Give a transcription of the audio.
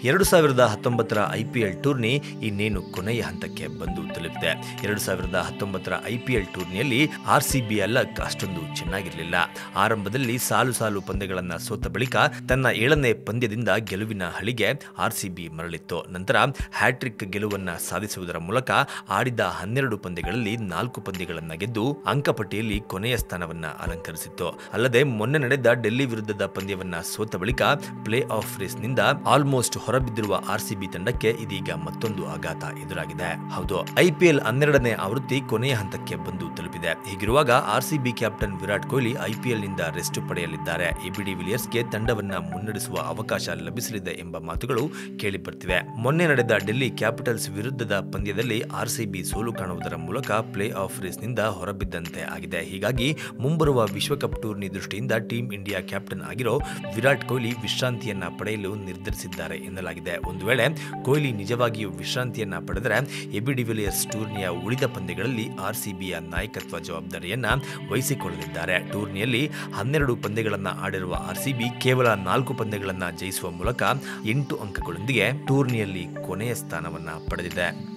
ಎರಡು ಸಾವಿರದ ಹತ್ತೊಂಬತ್ತರ ಐಪಿಎಲ್ ಟೂರ್ನಿ ಇನ್ನೇನು ಕೊನೆಯ ಹಂತಕ್ಕೆ ಬಂದು ತಲುಪಿದೆ ಎರಡು ಸಾವಿರದ ಹತ್ತೊಂಬತ್ತರ ಐಪಿಎಲ್ ಟೂರ್ನಿಯಲ್ಲಿ ಆರ್ ಸಿ ಬಿಯ ಲಕ್ ಅಷ್ಟೊಂದು ಚೆನ್ನಾಗಿರಲಿಲ್ಲ ಆರಂಭದಲ್ಲಿ ಸಾಲು ಸಾಲು ಪಂದ್ಯಗಳನ್ನು ಸೋತ ಬಳಿಕ ತನ್ನ ಏಳನೇ ಪಂದ್ಯದಿಂದ ಗೆಲುವಿನ ಹಳಿಗೆ ಆರ್ ಸಿ ಬಿ ಮರಳಿತ್ತು ನಂತರ ಹ್ಯಾಟ್ರಿಕ್ ಗೆಲುವನ್ನ ಸಾಧಿಸುವುದರ ಮೂಲಕ ಆಡಿದ ಹನ್ನೆರಡು ಪಂದ್ಯಗಳಲ್ಲಿ ನಾಲ್ಕು ಪಂದ್ಯಗಳನ್ನು ಗೆದ್ದು ಅಂಕಪಟ್ಟಿಯಲ್ಲಿ ಕೊನೆಯ ಸ್ಥಾನವನ್ನ ಅಲಂಕರಿಸಿತ್ತು ಅಲ್ಲದೆ ಮೊನ್ನೆ ನಡೆದ ಡೆಲ್ಲಿ ವಿರುದ್ಧದ ಪಂದ್ಯವನ್ನ ಸೋತ ಬಳಿಕ ಪ್ಲೇ ಆಫ್ ರೇಸ್ನಿಂದ ಆಲ್ಮೋಸ್ಟ್ ಹೊರಬಿದ್ದಿರುವ ಆರ್ಸಿಬಿ ತಂಡಕ್ಕೆ ಇದೀಗ ಮತ್ತೊಂದು ಆಘಾತ ಎದುರಾಗಿದೆ ಹೌದು ಐಪಿಎಲ್ ಹನ್ನೆರಡನೇ ಆವೃತ್ತಿ ಕೊನೆಯ ಹಂತಕ್ಕೆ ಬಂದು ತಲುಪಿದೆ ಹೀಗಿರುವಾಗ RCB captain Virat Kohli IPL ನಿಂದ ರೆಸ್ಟ್ ಪಡೆಯಲಿದ್ದಾರೆ ಎಬಿಡಿ ವಿಲಿಯರ್ಸ್ಗೆ ತಂಡವನ್ನ ಮುನ್ನಡೆಸುವ ಅವಕಾಶ ಲಭಿಸಲಿದೆ ಎಂಬ ಮಾತುಗಳು ಕೇಳಿ ಬರ್ತಿವೆ ಮೊನ್ನೆ ನಡೆದ ಡೆಲ್ಲಿ ಕ್ಯಾಪಿಟಲ್ಸ್ ವಿರುದ್ಧದ ಪಂದ್ಯದಲ್ಲಿ ಆರ್ಸಿಬಿ ಸೋಲು ಕಾಣುವುದರ ಮೂಲಕ ಪ್ಲೇ ಆಫ್ ರೇಸ್ನಿಂದ ಹೊರಬಿದ್ದಂತೆ ಆಗಿದೆ ಹೀಗಾಗಿ ಮುಂಬರುವ ವಿಶ್ವಕಪ್ ಟೂರ್ನಿ ದೃಷ್ಟಿಯಿಂದ ಟೀಂ ಇಂಡಿಯಾ ಕ್ಯಾಪ್ಟನ್ ಆಗಿರೋ ವಿರಾಟ್ ಕೊಹ್ಲಿ ವಿಶ್ರಾಂತಿಯನ್ನ ಪಡೆಯಲು ನಿರ್ಧರಿಸಿದ್ದಾರೆ ಎನ್ನಲಾಗಿದೆ ಒಂದು ವೇಳೆ ಕೊಹ್ಲಿ ನಿಜವಾಗಿಯೂ ವಿಶ್ರಾಂತಿಯನ್ನ ಪಡೆದರೆ ಎಬಿ ಡಿವಿಲಿಯರ್ಸ್ ಟೂರ್ನಿಯ ಉಳಿದ ಪಂದ್ಯಗಳಲ್ಲಿ ಆರ್ಸಿಬಿಯ ನಾಯಕತ್ವ ಜವಾಬ್ದಾರಿಯನ್ನ ವಹಿಸಿಕೊಳ್ಳಲಿದ್ದಾರೆ ಟೂರ್ನಿಯಲ್ಲಿ ಹನ್ನೆರಡು ಪಂದ್ಯಗಳನ್ನು ಆಡಿರುವ ಆರ್ಸಿಬಿ ಕೇವಲ ನಾಲ್ಕು ಪಂದ್ಯಗಳನ್ನು ಜಯಿಸುವ ಮೂಲಕ ಎಂಟು ಅಂಕಗಳೊಂದಿಗೆ ಟೂರ್ನಿಯಲ್ಲಿ ಕೊನೆಯ ಸ್ಥಾನವನ್ನ ಪಡೆದಿದೆ